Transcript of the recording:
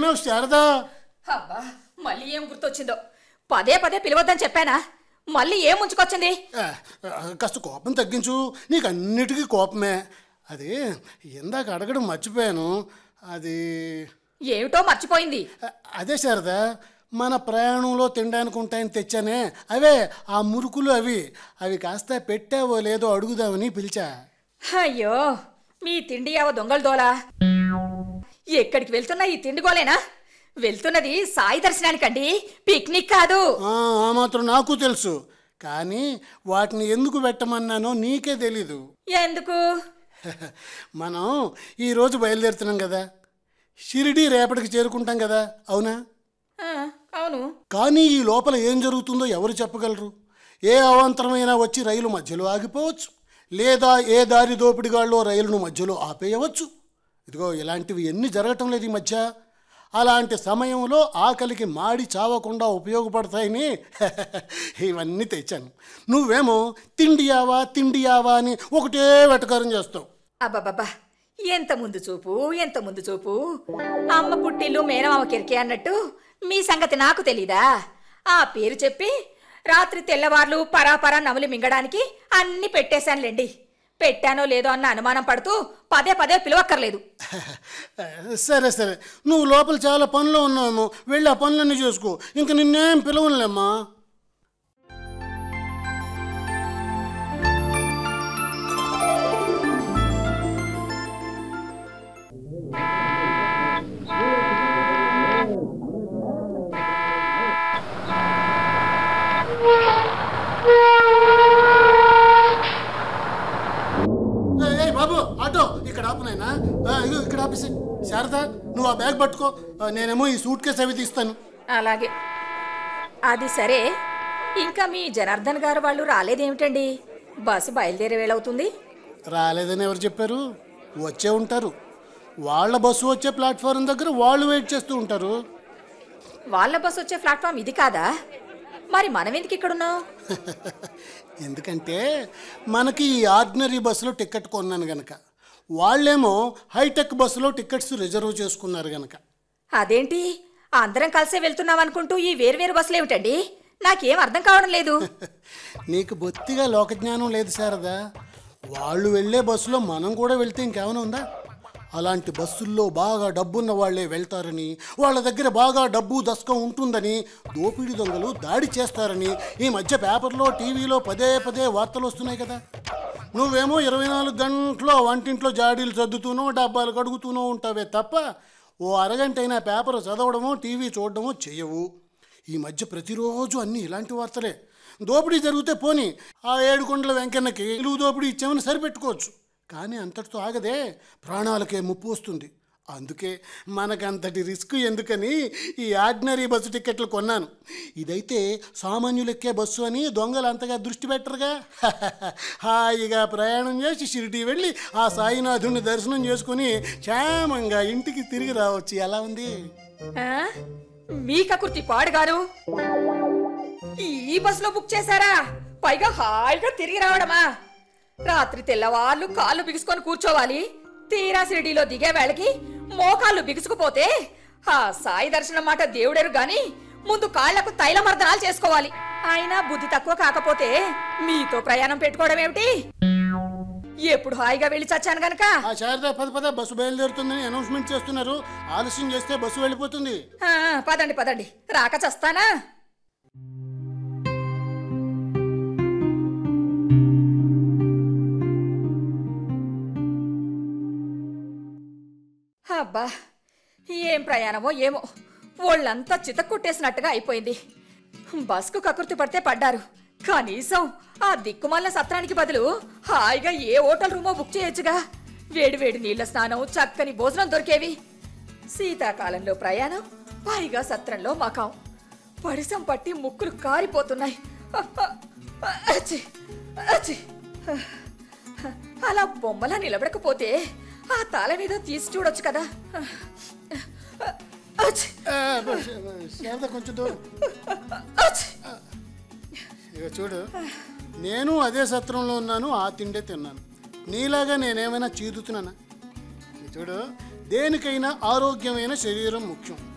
ఎక్కడున్నావు శారదా అబ్బా మళ్ళీ ఏం గుర్తొచ్చిందో పదే పదే పిలవద్దని చెప్పానా మళ్ళీ ఏం ముంచుకొచ్చింది ఆ, ఆ, కాస్త కోపం తగ్గించు నీకు అన్నిటికీ కోపమే అది ఇందాక అడగడం మర్చిపోయాను అది ఏమిటో మర్చిపోయింది ఆ, అదే శారదా మన ప్రయాణంలో తినడానికి ఉంటాయని తెచ్చానే అవే ఆ మురుకులు అవి అవి కాస్త పెట్టావో లేదో అడుగుదామని పిలిచా అయ్యో మీ తిండి యావ దొంగల దోలా ఎక్కడికి వెళ్తున్నా ఈ తిండి గోలేనా వెళ్తున్నది సాయి దర్శనానికండి పిక్నిక్ కాదు ఆ ఆ మాత్రం నాకు తెలుసు కానీ వాటిని ఎందుకు పెట్టమన్నానో నీకే తెలీదు ఎందుకు మనం ఈరోజు బయలుదేరుతున్నాం కదా షిరిడి రేపటికి చేరుకుంటాం కదా అవునా ఆ, అవును కానీ ఈ లోపల ఏం జరుగుతుందో ఎవరు చెప్పగలరు ఏ అవాంతరమైనా వచ్చి రైలు మధ్యలో ఆగిపోవచ్చు లేదా ఏ దారి దోపిడిగాళ్ళో రైలును మధ్యలో ఆపేయవచ్చు ఇదిగో ఇలాంటివి ఎన్ని జరగటం లేదు ఈ మధ్య అలాంటి సమయంలో ఆకలికి మాడి చావకుండా ఉపయోగపడతాయని ఇవన్నీ తెచ్చాను నువ్వేమో తిండియావా తిండియావా అని ఒకటే వెటకారం చేస్తావు అబ్బబ్బబ్బా ఎంత ముందు చూపు ఎంత ముందు చూపు అమ్మ పుట్టిల్లు మేనమామ కిరికే అన్నట్టు మీ సంగతి నాకు తెలీదా ఆ పేరు చెప్పి రాత్రి తెల్లవార్లు పరాపరా నములు మింగడానికి అన్ని పెట్టేశానులేండి పెట్టానో లేదో అన్న అనుమానం పడుతూ పదే పదే పిలవక్కర్లేదు సరే సరే నువ్వు లోపల చాలా పనులు ఉన్నావేమో వెళ్ళి ఆ పనులన్నీ చేసుకో ఇంక నిన్నేం పిలవనులేమ్మా ఏయ్, ఏయ్ బాబు ఆటో ఇక్కడ ఆపునైనా ఇదిగో ఇక్కడ ఆపేసి శారద నువ్వు ఆ బ్యాగ్ పట్టుకో ఆ, నేనేమో ఈ సూట్ కేసు అవి తీస్తాను అలాగే అది సరే ఇంకా మీ జనార్దన్ గారు వాళ్ళు రాలేదేమిటండి బస్సు బయలుదేరే వేళవుతుంది రాలేదని ఎవరు చెప్పారు వచ్చే ఉంటారు వాళ్ళ బస్సు వచ్చే ప్లాట్ఫారం దగ్గర వాళ్ళు వెయిట్ చేస్తూ ఉంటారు వాళ్ళ బస్సు వచ్చే ప్లాట్ఫామ్ ఇది కాదా మరి మనం ఎందుకు ఇక్కడున్నాం ఎందుకంటే మనకి ఈ ఆర్డినరీ బస్సులో టికెట్ కొన్నాను గనక వాళ్ళేమో హైటెక్ బస్సులో టికెట్స్ రిజర్వ్ చేసుకున్నారు గనక అదేంటి అందరం కలిసే వెళ్తున్నాం అనుకుంటూ ఈ వేరువేరు బస్సులు ఏమిటండి నాకేం అర్థం కావడం లేదు నీకు బొత్తిగా లోకజ్ఞానం లేదు శారదా వాళ్ళు వెళ్ళే బస్సులో మనం కూడా వెళ్తే ఇంకేమైనా ఉందా అలాంటి బస్సుల్లో బాగా డబ్బున్న వాళ్ళే వెళ్తారని వాళ్ళ దగ్గర బాగా డబ్బు దశకం ఉంటుందని దోపిడీ దొంగలు దాడి చేస్తారని ఈ మధ్య పేపర్లో టీవీలో పదే పదే వార్తలు వస్తున్నాయి కదా నువ్వేమో ఇరవై నాలుగు గంటలు వంటింట్లో జాడీలు సర్దుతూనో డబ్బాలు కడుగుతూనో ఉంటావే తప్ప ఓ అరగంట అయినా పేపర్ చదవడమో టీవీ చూడడమో చెయ్యవు ఈ మధ్య ప్రతిరోజు అన్ని ఇలాంటి వార్తలే దోపిడీ జరిగితే పోని ఆ ఏడుకొండల వెంకన్నకి ఇలువు దోపిడీ ఇచ్చామని సరిపెట్టుకోవచ్చు కానీ అంతటితో ఆగదే ప్రాణాలకే ముప్పు వస్తుంది అందుకే మనకంతటి రిస్క్ ఎందుకని ఈ ఆర్డినరీ బస్సు టికెట్లు కొన్నాను ఇదైతే సామాన్యులెక్కే బస్సు అని దొంగలు అంతగా దృష్టి పెట్టరుగా హాయిగా ప్రయాణం చేసి షిరిడి వెళ్ళి ఆ సాయినాథుని దర్శనం చేసుకుని క్షేమంగా ఇంటికి తిరిగి రావచ్చు ఎలా ఉంది ఆ? మీ కకుర్తి పాడుగారు ఈ బస్సులో బుక్ చేశారా పైగా హాయిగా తిరిగి రావడమా రాత్రి తెల్లవాళ్ళు కాళ్ళు బిగుసుకొని కూర్చోవాలి తీరా షిరిడీలో దిగే వేళకి మోకాళ్ళు బిగుసుకుపోతే ఆ సాయి దర్శనం మాట దేవుడెరు గాని ముందు కాళ్లకు తైలమర్దనాలు చేసుకోవాలి అయినా బుద్ధి తక్కువ కాకపోతే మీతో ప్రయాణం పెట్టుకోవడం ఏమిటి ఎప్పుడు హాయిగా వెళ్ళి చచ్చాను గనక ఆ శారదా పద పద బస్సు బయలుదేరుతుందని అనౌన్స్మెంట్ చేస్తున్నారు ఆలస్యం చేస్తే బస్సు వెళ్ళిపోతుంది ఆ, పదండి పదండి రాక చస్తానా అబ్బా ఏం ప్రయాణమో ఏమో ఒళ్ళంతా చితక్కొట్టేసినట్టుగా అయిపోయింది బస్కు కకృతి పడితే పడ్డారు కనీసం ఆ దిక్కుమాల సత్రానికి బదులు హాయిగా ఏ హోటల్ రూమో బుక్ చేయొచ్చుగా వేడి వేడి నీళ్ల స్నానం చక్కని భోజనం దొరికేవి శీతాకాలంలో ప్రయాణం పైగా సత్రంలో మకాం పడిసం పట్టి ముక్కులు కారిపోతున్నాయి అచ్చి, అచ్చి. అలా బొమ్మలా నిలబడకపోతే ఆ తల మీద తీసి చూడొచ్చు కదా అచ్చి, ఆ, శారద కొంచెం దూరం అచ్చి. ఇక చూడు నేను అదే సత్రంలో ఉన్నాను ఆ తిండే తిన్నాను నీలాగా నేనేమైనా చీదుతున్నానా ఇక చూడు దేనికైనా ఆరోగ్యమైన శరీరం ముఖ్యం